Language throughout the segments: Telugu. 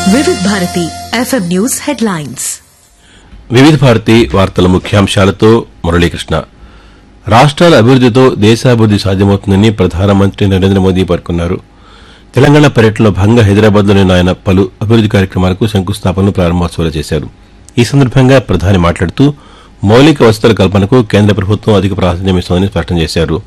వివిధ భారతి ఎఫ్ఎం న్యూస్ హెడ్లైన్స్ వివిధ భారతి వార్తల ముఖ్యాంశాలతో మురళీకృష్ణ రాష్ట్రాల అభివృద్దితో దేశాభివృద్ది సాధ్యమవుతుందని ప్రధానమంత్రి నరేంద్ర మోదీ పేర్కొన్నారు తెలంగాణ పర్యటనలో భాగంగా హైదరాబాద్లో నిన్న ఆయన పలు అభివృద్ది కార్యక్రమాలకు శంకుస్థాపనలు ప్రారంభోత్సవాలు చేశారు ఈ సందర్భంగా ప్రధాని మాట్లాడుతూ మౌలిక వసతుల కల్పనకు కేంద్ర ప్రభుత్వం అధిక ప్రాధాన్యమిస్తోందని స్పష్టం చేశారు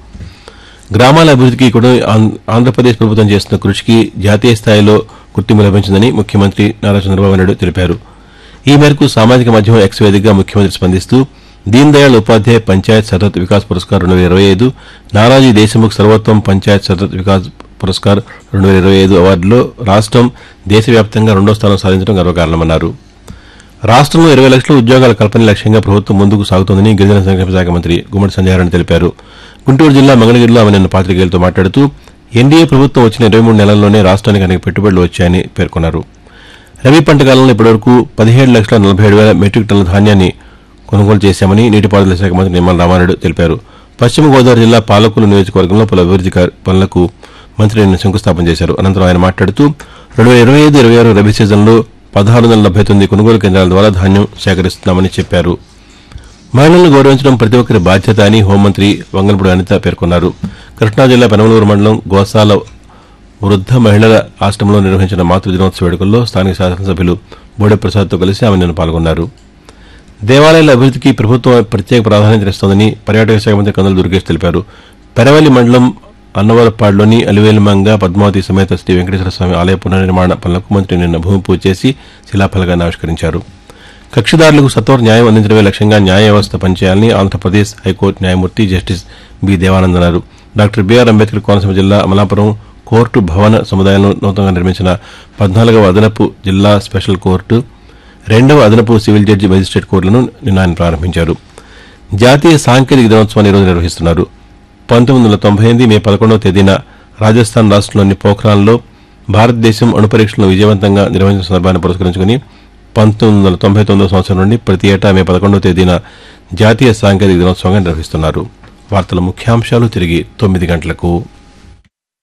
గ్రామాల అభివృద్దికి కూడా ఆం- ఆంధ్రప్రదేశ్ ప్రభుత్వం చేస్తున్న కృషికి జాతీయ స్థాయిలో గుర్తింపు లభించిందని ముఖ్యమంత్రి నారా చంద్రబాబు నాయుడు తెలిపారు ఈ మేరకు సామాజిక మాధ్యమం ఎక్స్ వేదికగా ముఖ్యమంత్రి స్పందిస్తూ దీన్ దయాళ్ ఉపాధ్యాయ పంచాయత్ సతత్ వికాస్ పురస్కార్ రెండు వేల ఇరవై ఐదు నానాజీ దేశముఖ్ సర్వోత్తమ పంచాయత్ సతత్ వికాస్ పురస్కార్ రెండు వేల ఇరవై ఐదు అవార్డులో రాష్ట్రం దేశవ్యాప్తంగా రెండో స్థానం సాధించడం గర్వకారణమన్నారు రాష్ట్రంలో ఇరవై లక్షల ఉద్యోగాల కల్పన లక్ష్యంగా ప్రభుత్వం ముందుకు సాగుతోందని గిరిజన సంక్షేమ శాఖ మంత్రి గుమ్మడి సంధ్యారాయణ తెలిపారు గుంటూరు జిల్లా మంగళగిరిలో ఆమె నిన్న పాతికేయులతో మాట్లాడుతూ ఎన్డీఏ ప్రభుత్వం వచ్చిన ఇరవై మూడు నెలల్లోనే రాష్ట్రానికి అనేక పెట్టుబడులు వచ్చాయని పేర్కొన్నారు రబీ పంట కాలంలో ఇప్పటివరకు పదిహేడు లక్షల నలభై ఏడు వేల మెట్రిక్ టన్నుల ధాన్యాన్ని కొనుగోలు చేశామని నీటిపారుదల శాఖ మంత్రి నిమ్మల రామారెడ్డి తెలిపారు పశ్చిమ గోదావరి జిల్లా పాలకులు నియోజకవర్గంలో పలు అభివృద్ది కార్య- పనులకు మంత్రి నిన్న శంకుస్థాపన చేశారు అనంతరం ఆయన మాట్లాడుతూ రెండు వేల ఇరవై ఐదు ఇరవై ఆరు రబీ సీజన్లో పదహారు వందల డెబ్బై తొమ్మిది కొనుగోలు కేంద్రాల ద్వారా ధాన్యం సేకరిస్తున్నామని చెప్పారు మహిళలను గౌరవించడం ప్రతి ఒక్కరి బాధ్యత అని హోంమంత్రి వంగలపూడి అనిత పేర్కొన్నారు కృష్ణా జిల్లా పెనమలూరు మండలం గోసాల వృద్ధ మహిళల ఆశ్రమంలో నిర్వహించిన మాతృ దినోత్సవ వేడుకల్లో స్థానిక శాసనసభ్యులు బోడే ప్రసాద్తో కలిసి ఆమె నిన్న పాల్గొన్నారు దేవాలయాల అభివృద్దికి ప్రభుత్వం ప్రత్యేక ప్రాధాన్యతనిస్తోందని పర్యాటక శాఖ మంత్రి కందుల దుర్గేష్ తెలిపారు పెరవల్లి మండలం అన్నవరపాడులోని అలివేలుమంగ పద్మావతి సమేత శ్రీ వెంకటేశ్వర స్వామి ఆలయ పునర్నిర్మాణ పనులకు మంత్రి నిన్న భూమి పూజ చేసి శిలాఫలకాన్ని ఆవిష్కరించారు కక్షిదారులకు సత్వర న్యాయం అందించడమే లక్ష్యంగా న్యాయ వ్యవస్థ పనిచేయాలని ఆంధ్రప్రదేశ్ హైకోర్టు న్యాయమూర్తి జస్టిస్ బి దేవానంద్ అన్నారు డాక్టర్ బిఆర్ అంబేద్కర్ కోనసీమ జిల్లా అమలాపురం కోర్టు భవన సముదాయంలో నూతనంగా నిర్మించిన పద్నాలుగవ అదనపు జిల్లా స్పెషల్ కోర్టు రెండవ అదనపు సివిల్ జడ్జి మెజిస్ట్రేట్ కోర్టులను నిన్న ఆయన ప్రారంభించారు జాతీయ సాంకేతిక దినోత్సవాన్ని ఈరోజు నిర్వహిస్తున్నారు పంతొమ్మిది వందల తొంభై ఎనిమిది మే పదకొండవ తేదీన రాజస్థాన్ రాష్ట్రంలోని పోఖ్రాన్లో భారతదేశం అణు పరీక్షలను విజయవంతంగా నిర్వహించిన సందర్భాన్ని పురస్కరించుకుని పంతొమ్మిది వందల తొంభై తొమ్మిదవ సంవత్సరం నుండి ప్రతి ఏటా మే పదకొండవ తేదీన జాతీయ సాంకేతిక దినోత్సవంగా నిర్వహిస్తున్నారు వార్తల ముఖ్యాంశాలు తిరిగి తొమ్మిది గంటలకు